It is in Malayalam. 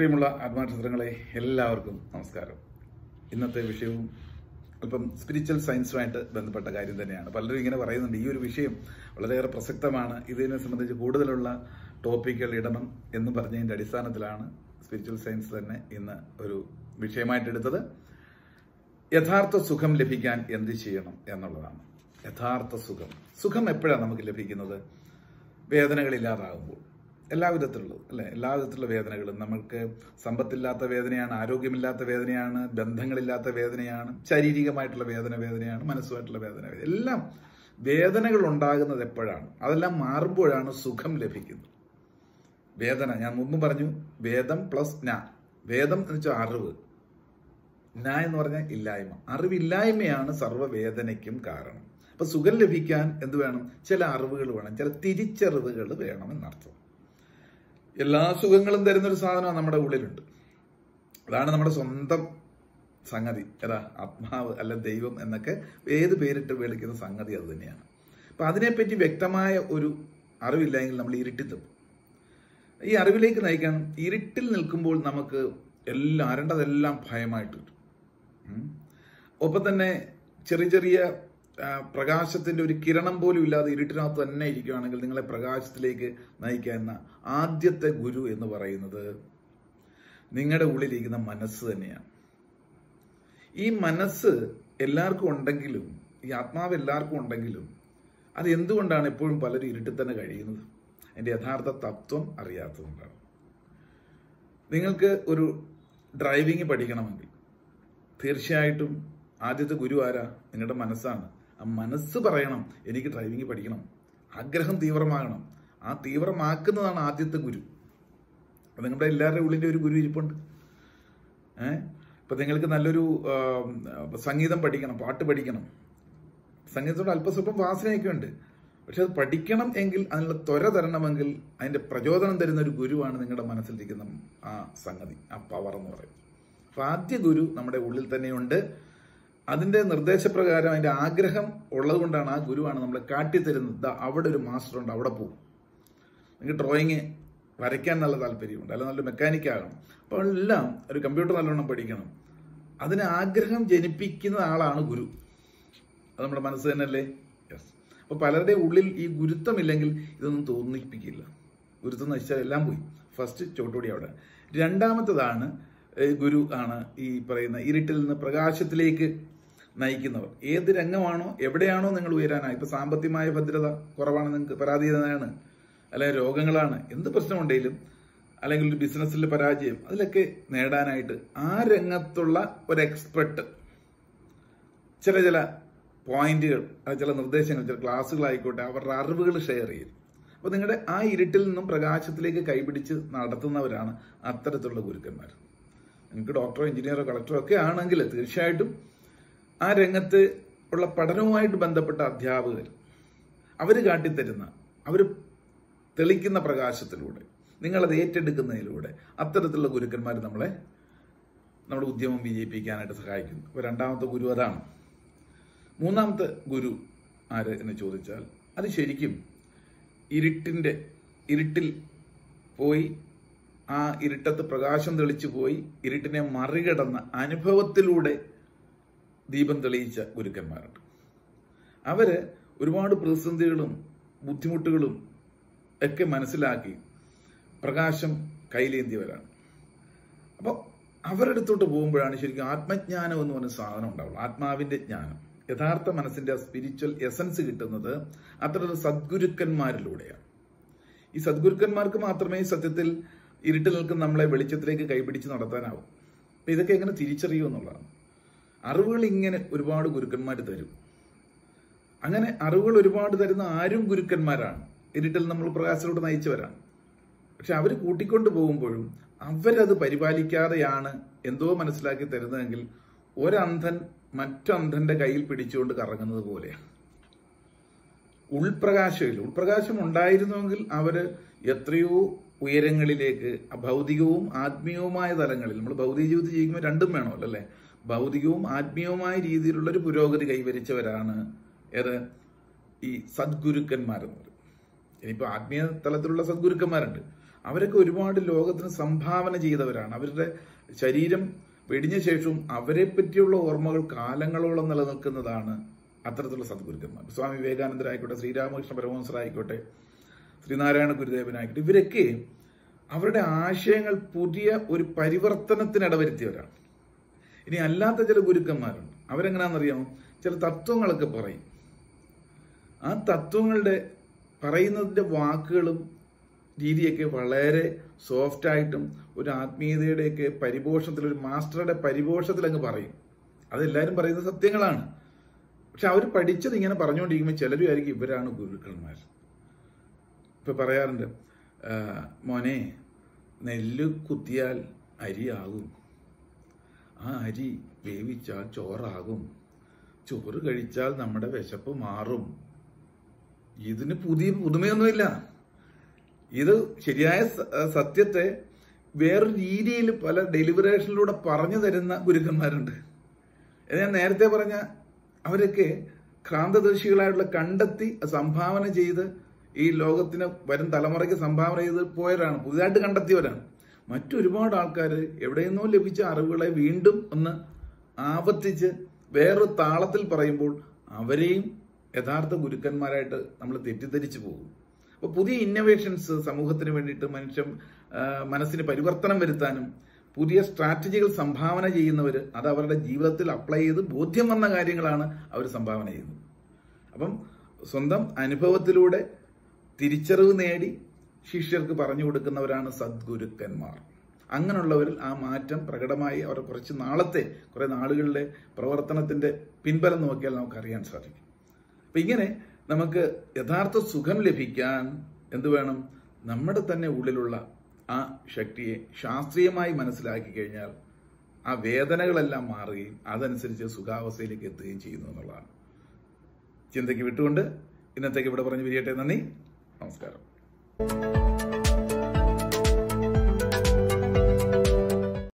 പ്രിയമുള്ള ആത്മാനക്ഷത്രങ്ങളെ എല്ലാവർക്കും നമസ്കാരം ഇന്നത്തെ വിഷയവും അല്പം സ്പിരിച്വൽ സയൻസുമായിട്ട് ബന്ധപ്പെട്ട കാര്യം തന്നെയാണ് പലരും ഇങ്ങനെ പറയുന്നുണ്ട് ഈ ഒരു വിഷയം വളരെയേറെ പ്രസക്തമാണ് ഇതിനെ സംബന്ധിച്ച് കൂടുതലുള്ള ടോപ്പിക്കുകൾ ഇടണം എന്ന് പറഞ്ഞതിന്റെ അടിസ്ഥാനത്തിലാണ് സ്പിരിച്വൽ സയൻസ് തന്നെ ഇന്ന് ഒരു വിഷയമായിട്ട് എടുത്തത് യഥാർത്ഥ സുഖം ലഭിക്കാൻ എന്ത് ചെയ്യണം എന്നുള്ളതാണ് യഥാർത്ഥ സുഖം സുഖം എപ്പോഴാണ് നമുക്ക് ലഭിക്കുന്നത് വേദനകളില്ലാതാകുമ്പോൾ എല്ലാ വിധത്തിലുള്ളത് അല്ലെ എല്ലാ വിധത്തിലുള്ള വേദനകളും നമുക്ക് സമ്പത്തില്ലാത്ത വേദനയാണ് ആരോഗ്യമില്ലാത്ത വേദനയാണ് ബന്ധങ്ങളില്ലാത്ത വേദനയാണ് ശാരീരികമായിട്ടുള്ള വേദന വേദനയാണ് മനസ്സുമായിട്ടുള്ള വേദന വേദന. എല്ലാം വേദനകൾ ഉണ്ടാകുന്നത് എപ്പോഴാണ് അതെല്ലാം മാറുമ്പോഴാണ് സുഖം ലഭിക്കുന്നത് വേദന ഞാൻ മുമ്പ് പറഞ്ഞു വേദം പ്ലസ് ന വേദം എന്ന് വെച്ചാൽ അറിവ് ന എന്ന് പറഞ്ഞാൽ ഇല്ലായ്മ അറിവില്ലായ്മയാണ് സർവ്വവേദനയ്ക്കും കാരണം അപ്പൊ സുഖം ലഭിക്കാൻ എന്ത് വേണം ചില അറിവുകൾ വേണം ചില തിരിച്ചറിവുകൾ വേണം എന്നർത്ഥം എല്ലാ സുഖങ്ങളും തരുന്ന ഒരു സാധനം നമ്മുടെ ഉള്ളിലുണ്ട് അതാണ് നമ്മുടെ സ്വന്തം സംഗതി ഏതാ ആത്മാവ് അല്ല ദൈവം എന്നൊക്കെ ഏത് പേരിട്ട് വിളിക്കുന്ന സംഗതി അത് തന്നെയാണ് അപ്പൊ അതിനെപ്പറ്റി വ്യക്തമായ ഒരു അറിവില്ലെങ്കിൽ നമ്മൾ ഇരുട്ടിത്തും ഈ അറിവിലേക്ക് നയിക്കാൻ ഇരുട്ടിൽ നിൽക്കുമ്പോൾ നമുക്ക് എല്ലാം അരണ്ടതെല്ലാം ഭയമായിട്ട് വരും ഉം. ഒപ്പം തന്നെ ചെറിയ ചെറിയ ആ, പ്രകാശത്തിന്റെ ഒരു കിരണം പോലും ഇല്ലാതെ ഇരുട്ടിനകത്ത് തന്നെ ഇരിക്കുകയാണെങ്കിൽ നിങ്ങളെ പ്രകാശത്തിലേക്ക് നയിക്കുന്ന ആദ്യത്തെ ഗുരു എന്ന് പറയുന്നത് നിങ്ങളുടെ ഉള്ളിലിരിക്കുന്ന മനസ്സ് തന്നെയാണ് ഈ മനസ്സ് എല്ലാവർക്കും ഉണ്ടെങ്കിലും ഈ ആത്മാവ് എല്ലാവർക്കും ഉണ്ടെങ്കിലും അത് എന്തുകൊണ്ടാണ് എപ്പോഴും പലരും ഇരുട്ടിൽ തന്നെ കഴിയുന്നത് അതിന്റെ യഥാർത്ഥ തത്വം അറിയാത്തതുകൊണ്ടാണ് നിങ്ങൾക്ക് ഒരു ഡ്രൈവിംഗ് പഠിക്കണമെങ്കിൽ തീർച്ചയായിട്ടും ആദ്യത്തെ ഗുരു ആരാ നിങ്ങളുടെ മനസ്സാണ് ആ മനസ്സ് പറയണം എനിക്ക് ഡ്രൈവിംഗ് പഠിക്കണം ആഗ്രഹം തീവ്രമാകണം ആ തീവ്രമാക്കുന്നതാണ് ആദ്യത്തെ ഗുരു അപ്പൊ നിങ്ങളുടെ എല്ലാവരുടെ ഉള്ളിന്റെ ഒരു ഗുരു ഇരിപ്പുണ്ട് ഏഹ് ഇപ്പൊ നിങ്ങൾക്ക് നല്ലൊരു ആ, സംഗീതം പഠിക്കണം പാട്ട് പഠിക്കണം സംഗീതത്തോട് അല്പസ്വല്പം വാസനയൊക്കെ ഉണ്ട് പക്ഷെ അത് പഠിക്കണം എങ്കിൽ അതിനുള്ള ത്വര തരണമെങ്കിൽ അതിന്റെ പ്രചോദനം തരുന്ന ഒരു ഗുരുവാണ് നിങ്ങളുടെ മനസ്സിലിരിക്കുന്ന ആ സംഗതി ആ പവർ എന്ന് പറയും അപ്പൊ ആദ്യ ഗുരു നമ്മുടെ ഉള്ളിൽ തന്നെയുണ്ട് അതിന്റെ നിർദ്ദേശപ്രകാരം അതിന്റെ ആഗ്രഹം ഉള്ളതുകൊണ്ടാണ് ആ ഗുരുവാണ് നമ്മളെ കാട്ടിത്തരുന്നത് ദാ അവിടെ ഒരു മാസ്റ്റർ ഉണ്ട് അവിടെ പോകും നിങ്ങൾക്ക് ഡ്രോയിങ് വരയ്ക്കാൻ നല്ല താല്പര്യമുണ്ട് അല്ലെങ്കിൽ നല്ല മെക്കാനിക് ആകണം അപ്പോൾ എല്ലാം ഒരു കമ്പ്യൂട്ടർ നല്ലോണം പഠിക്കണം അതിന് ആഗ്രഹം ജനിപ്പിക്കുന്ന ആളാണ് ഗുരു അത് നമ്മുടെ മനസ്സ് തന്നെയല്ലേ യെസ് അപ്പൊ പലരുടെ ഉള്ളിൽ ഈ ഗുരുത്വമില്ലെങ്കിൽ ഇതൊന്നും തോന്നിപ്പിക്കില്ല ഗുരുത്വം നശിച്ചാൽ എല്ലാം പോയി ഫസ്റ്റ് ചോട്ടുകൂടി അവിടെ രണ്ടാമത്തതാണ് ഏഹ്, ഗുരു ആണ് ഈ പറയുന്ന ഇരുട്ടിൽ നിന്ന് പ്രകാശത്തിലേക്ക് നയിക്കുന്നവർ ഏത് രംഗമാണോ എവിടെയാണോ നിങ്ങൾ ഉയരാനായി ഇപ്പൊ സാമ്പത്തികമായ ഭദ്രത കുറവാണ് നിങ്ങൾക്ക് പരാധീനതയാണ് അല്ലെങ്കിൽ രോഗങ്ങളാണ് എന്ത് പ്രശ്നമുണ്ടെങ്കിലും അല്ലെങ്കിൽ ഒരു ബിസിനസ്സിലെ പരാജയം അതിലൊക്കെ നേടാനായിട്ട് ആ രംഗത്തുള്ള ഒരു എക്സ്പെർട്ട് ചില ചില പോയിന്റുകൾ അത് ചില നിർദ്ദേശങ്ങൾ ചില ക്ലാസ്സുകളായിക്കോട്ടെ അവരുടെ അറിവുകൾ ഷെയർ ചെയ്യും അപ്പൊ നിങ്ങളുടെ ആ ഇരുട്ടിൽ നിന്നും പ്രകാശത്തിലേക്ക് കൈപിടിച്ച് നടത്തുന്നവരാണ് അത്തരത്തിലുള്ള ഗുരുക്കന്മാർ നിങ്ങൾക്ക് ഡോക്ടറോ എഞ്ചിനീയറോ കളക്ടറോ ഒക്കെ ആണെങ്കിൽ തീർച്ചയായിട്ടും ആ രംഗത്ത് ഉള്ള പഠനവുമായിട്ട് ബന്ധപ്പെട്ട അധ്യാപകർ അവർ കാട്ടിത്തരുന്ന അവർ തെളിക്കുന്ന പ്രകാശത്തിലൂടെ നിങ്ങളത് ഏറ്റെടുക്കുന്നതിലൂടെ അത്തരത്തിലുള്ള ഗുരുക്കന്മാർ നമ്മളെ നമ്മുടെ ഉദ്യമം വിജയിപ്പിക്കാനായിട്ട് സഹായിക്കുന്നു അപ്പൊ രണ്ടാമത്തെ ഗുരു അതാണ് മൂന്നാമത്തെ ഗുരു ആര് എന്ന് ചോദിച്ചാൽ അത് ശരിക്കും ഇരുട്ടിന്റെ ഇരുട്ടിൽ പോയി ആ ഇരുട്ടത്ത് പ്രകാശം തെളിച്ചു പോയി ഇരുട്ടിനെ മറികടന്ന അനുഭവത്തിലൂടെ ദീപം തെളിയിച്ച ഗുരുക്കന്മാരുണ്ട് അവര് ഒരുപാട് പ്രതിസന്ധികളും ബുദ്ധിമുട്ടുകളും ഒക്കെ മനസ്സിലാക്കി പ്രകാശം കയ്യിലേന്തിയവരാണ് അപ്പോൾ അവരുടെ അടുത്തോട്ട് പോകുമ്പോഴാണ് ശരിക്കും ആത്മജ്ഞാനം എന്ന് പറഞ്ഞ സാധനം ഉണ്ടാവുള്ളൂ ആത്മാവിന്റെ ജ്ഞാനം യഥാർത്ഥ മനസ്സിന്റെ സ്പിരിച്വൽ എസൻസ് കിട്ടുന്നത് അത്തരത്തിലുള്ള സദ്ഗുരുക്കന്മാരിലൂടെയാണ് ഈ സദ്ഗുരുക്കന്മാർക്ക് മാത്രമേ സത്യത്തിൽ ഇരുട്ടിൽ നിൽക്കുന്ന നമ്മളെ വെളിച്ചത്തിലേക്ക് കൈപിടിച്ച് നടത്താനാവും അപ്പൊ ഇതൊക്കെ എങ്ങനെ തിരിച്ചറിയൂ എന്നുള്ളതാണ് അറിവുകൾ ഇങ്ങനെ ഒരുപാട് ഗുരുക്കന്മാർ തരും അങ്ങനെ അറിവുകൾ ഒരുപാട് തരുന്ന ആരും ഗുരുക്കന്മാരാണ് ഇരുട്ടിൽ നമ്മൾ പ്രകാശത്തിലൂടെ നയിച്ചവരാണ് പക്ഷെ അവർ കൂട്ടിക്കൊണ്ടു പോകുമ്പോഴും അവരത് പരിപാലിക്കാതെയാണ് എന്തോ മനസ്സിലാക്കി തരുന്നതെങ്കിൽ ഒരന്ധൻ മറ്റന്ധന്റെ കയ്യിൽ പിടിച്ചുകൊണ്ട് കറങ്ങുന്നത് പോലെയാണ് ഉൾപ്രകാശമില്ല ഉൾപ്രകാശം ഉണ്ടായിരുന്നുവെങ്കിൽ അവര് എത്രയോ ഉയരങ്ങളിലേക്ക് ഭൗതികവും ആത്മീയവുമായ തലങ്ങളിൽ നമ്മൾ ഭൗതിക ജീവിതം ജീവിക്കുമ്പോൾ രണ്ടും വേണമല്ലോ അല്ലെ ഭൗതികവും ആത്മീയവുമായ രീതിയിലുള്ള ഒരു പുരോഗതി കൈവരിച്ചവരാണ് ഏത് ഈ സദ്ഗുരുക്കന്മാരെന്ന് പറയും ഇനിയിപ്പോ ആത്മീയ തലത്തിലുള്ള സദ്ഗുരുക്കന്മാരുണ്ട് അവരൊക്കെ ഒരുപാട് ലോകത്തിന് സംഭാവന ചെയ്തവരാണ് അവരുടെ ശരീരം വെടിഞ്ഞ ശേഷവും അവരെ പറ്റിയുള്ള ഓർമ്മകൾ കാലങ്ങളോളം നിലനിൽക്കുന്നതാണ് അത്തരത്തിലുള്ള സദ്ഗുരുക്കന്മാർ സ്വാമി വിവേകാനന്ദരായിക്കോട്ടെ ശ്രീരാമകൃഷ്ണ പരമഹംസരായിക്കോട്ടെ ശ്രീനാരായണ ഗുരുദേവനായിക്കോട്ടെ ഇവരൊക്കെ അവരുടെ ആശയങ്ങൾ പുതിയ ഒരു പരിവർത്തനത്തിന് ഇടവരുത്തിയവരാണ് ഇനി അല്ലാത്ത ചില ഗുരുക്കന്മാരുണ്ട് അവരെങ്ങനെയാണെന്നറിയാമോ ചില തത്വങ്ങളൊക്കെ പറയും ആ തത്വങ്ങളുടെ പറയുന്നതിന്റെ വാക്കുകളും രീതിയൊക്കെ വളരെ സോഫ്റ്റ് ആയിട്ടും ഒരു ആത്മീയതയുടെയൊക്കെ പരിപോഷണത്തിൽ ഒരു മാസ്റ്ററുടെ പരിപോഷത്തിൽ അങ്ങ് പറയും അതെല്ലാവരും പറയുന്ന സത്യങ്ങളാണ് പക്ഷെ അവർ പഠിച്ചത് ഇങ്ങനെ പറഞ്ഞുകൊണ്ടിരിക്കുമ്പോൾ ചിലരും ആയിരിക്കും ഇവരാണ് ഗുരുക്കന്മാർ ഇപ്പൊ പറയാറുണ്ട് ആ, മോനെ നെല്ല് കുത്തിയാൽ അരിയാകും ആ അരി വേവിച്ചാൽ ചോറാകും ചോറ് കഴിച്ചാൽ നമ്മുടെ വിശപ്പ് മാറും ഇതിന് പുതിയ പുതുമയൊന്നുമില്ല ഇത് ശരിയായ സ- സത്യത്തെ വേറൊരു രീതിയിൽ പല ഡെലിവറേഷനിലൂടെ പറഞ്ഞു തരുന്ന ഗുരുക്കന്മാരുണ്ട് ഇത് ഞാൻ നേരത്തെ പറഞ്ഞ അവരൊക്കെ ക്രാന്തദർശികളായിട്ടുള്ള കണ്ടെത്തി സംഭാവന ചെയ്ത് ഈ ലോകത്തിന് വരും തലമുറയ്ക്ക് സംഭാവന ചെയ്ത് പോയവരാണ് പുതുതായിട്ട് കണ്ടെത്തിയവരാണ് മറ്റൊരുപാട് ആൾക്കാർ എവിടെയെന്നോ ലഭിച്ച അറിവുകളെ വീണ്ടും ഒന്ന് ആവർത്തിച്ച് വേറൊരു താളത്തിൽ പറയുമ്പോൾ അവരെയും യഥാർത്ഥ ഗുരുക്കന്മാരായിട്ട് നമ്മൾ തെറ്റിദ്ധരിച്ചു പോകും അപ്പോൾ പുതിയ ഇന്നോവേഷൻസ് സമൂഹത്തിന് വേണ്ടിയിട്ട് മനുഷ്യൻ ആ, മനസ്സിന് പരിവർത്തനം വരുത്താനും പുതിയ സ്ട്രാറ്റജികൾ സംഭാവന ചെയ്യുന്നവർ അത് അവരുടെ ജീവിതത്തിൽ അപ്ലൈ ചെയ്ത് ബോധ്യം വന്ന കാര്യങ്ങളാണ് അവർ സംഭാവന ചെയ്യുന്നത് അപ്പം സ്വന്തം അനുഭവത്തിലൂടെ തിരിച്ചറിവ് നേടി ശിഷ്യർക്ക് പറഞ്ഞു കൊടുക്കുന്നവരാണ് സദ്ഗുരുക്കന്മാർ അങ്ങനെയുള്ളവരിൽ ആ മാറ്റം പ്രകടമായി അവർ കുറച്ച് നാളത്തെ കുറെ നാളുകളിലെ പ്രവർത്തനത്തിന്റെ പിൻബലം നോക്കിയാൽ നമുക്ക് അറിയാൻ സാധിക്കും അപ്പൊ ഇങ്ങനെ നമുക്ക് യഥാർത്ഥ സുഖം ലഭിക്കാൻ എന്ത് വേണം നമ്മുടെ തന്നെ ഉള്ളിലുള്ള ആ ശക്തിയെ ശാസ്ത്രീയമായി മനസ്സിലാക്കി കഴിഞ്ഞാൽ ആ വേദനകളെല്ലാം മാറുകയും അതനുസരിച്ച് സുഖാവസ്ഥയിലേക്ക് എത്തുകയും ചെയ്യുന്നു എന്നുള്ളതാണ് ചിന്തയ്ക്ക് വിട്ടുകൊണ്ട് ഇന്നത്തേക്ക് ഇവിടെ പറഞ്ഞു പിരിയട്ടെ നന്ദി നമസ്കാരം